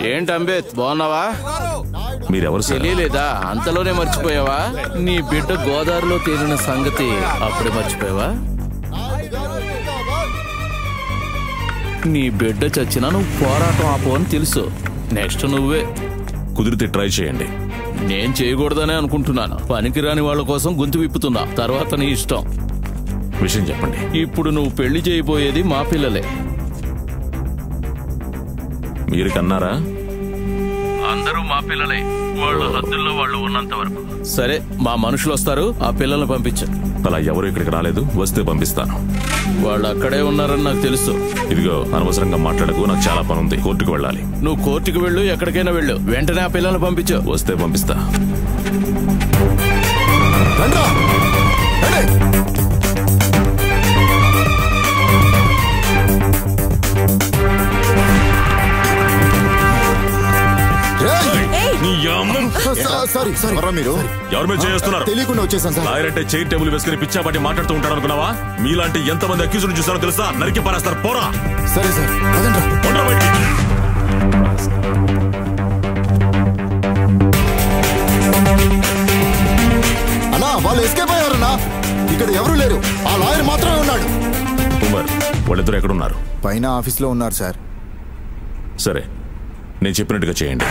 ఏంటి అంబేత్ బాగున్నావా మీరెవరు సార్ తెలియలేదా అంతలోనే మర్చిపోయావా నీ బిడ్డ గోదావరిలో తేలిన సంగతి అప్పుడే మర్చిపోయావా నీ బిడ్డ చచ్చినా నువ్వు పోరాటం ఆపు అని తెలుసు నెక్స్ట్ నువ్వే కుదిరితే ట్రై చేయండి నేను చేయకూడదనే అనుకుంటున్నాను పనికిరాని వాళ్ళ కోసం గొంతు విప్పుతున్నా తర్వాత నీ ఇష్టం విషయం చెప్పండి ఇప్పుడు నువ్వు పెళ్లి చేయబోయేది మా పిల్లలే మీరు కన్నారా అందరూ మా పిల్లలే వాళ్ళ హద్దుల్లో వాళ్ళు ఉన్నంత వరకు సరే మా మనుషులు వస్తారు ఆ పిల్లల్ని పంపించు అలా ఎవరు ఇక్కడికి రాలేదు వస్తే పంపిస్తాను వాళ్ళు అక్కడే ఉన్నారని నాకు తెలుసు ఇదిగో అనవసరంగా మాట్లాడకు నాకు చాలా పని ఉంది కోర్టుకు వెళ్ళాలి నువ్వు కోర్టుకు వెళ్ళు ఎక్కడికైనా వెళ్ళు వెంటనే ఆ పిల్లల్ని పంపించు వస్తే పంపిస్తా రండ్రా రండి రేయ్! నీ అమ్మ! సా- సారీ సారీ ఎవరా మీరు ఎవరి మీద చేస్తున్నారు తెలియకుండా వచ్చేసాను సార్ లాయర్ అంటే చైర్ టేబుల్ వేసుకుని పిచ్చాపాటి మాట్లాడుతూ ఉంటాడు అనుకున్నావా మీలాంటి ఎంతమంది అక్యూజులు చూసారో తెలుసా నరికి పారేస్తారు పోరా సరే సార్ పదండ్రా. పొండ్రా బయటికి. అన్నా వాళ్ళు ఎస్కేప్ అయ్యారన్నా ఇక్కడ ఎవరు లేరు ఆ లాయర్ మాత్రమే ఉన్నాడు ఉమర్ వాళ్ళిద్దరు ఎక్కడున్నారు పైన ఆఫీస్లో ఉన్నారు సార్ సరే నేను చెప్పినట్టుగా చేయండి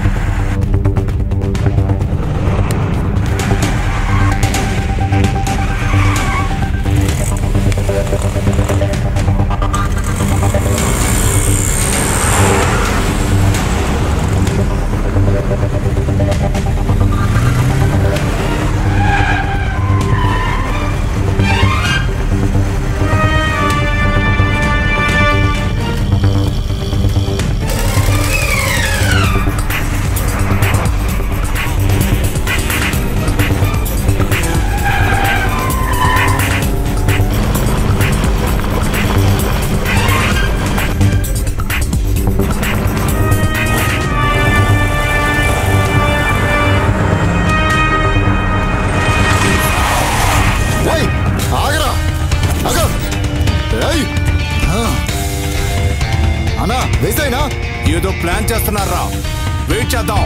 ఏయ్ ఆగరా ఆగ ఏయ్ ఆ. అన్నా వేసాయినా ఏదో ప్లాన్ చేస్తున్నారా వెయిట్ చేద్దాం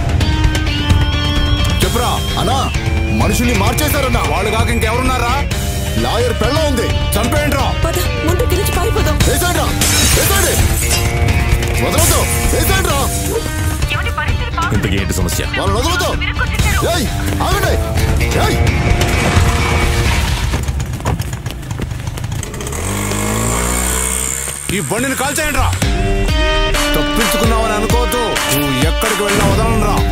చెప్పురా అన్నా మనుషుల్ని మార్చేశారన్నా వాళ్ళు కాక ఇంకెవరున్నారా లాయర్ పెళ్ళ ఉంది చంపేయండి రా పద ముందు గెలిచి పారిపోదాం వేసేయండిరా వేసేయండి వదలొద్దు వేసేయండిరా ఇంతకీ ఏంటి సమస్య వాళ్ళని వదలొద్దు ఏయ్ ఆగండి ఏయ్ ఈ బండిని కాల్చేయండి రా తప్పించుకున్నావని అనుకోవద్దు నువ్వు ఎక్కడికి వెళ్ళినా వదలను రా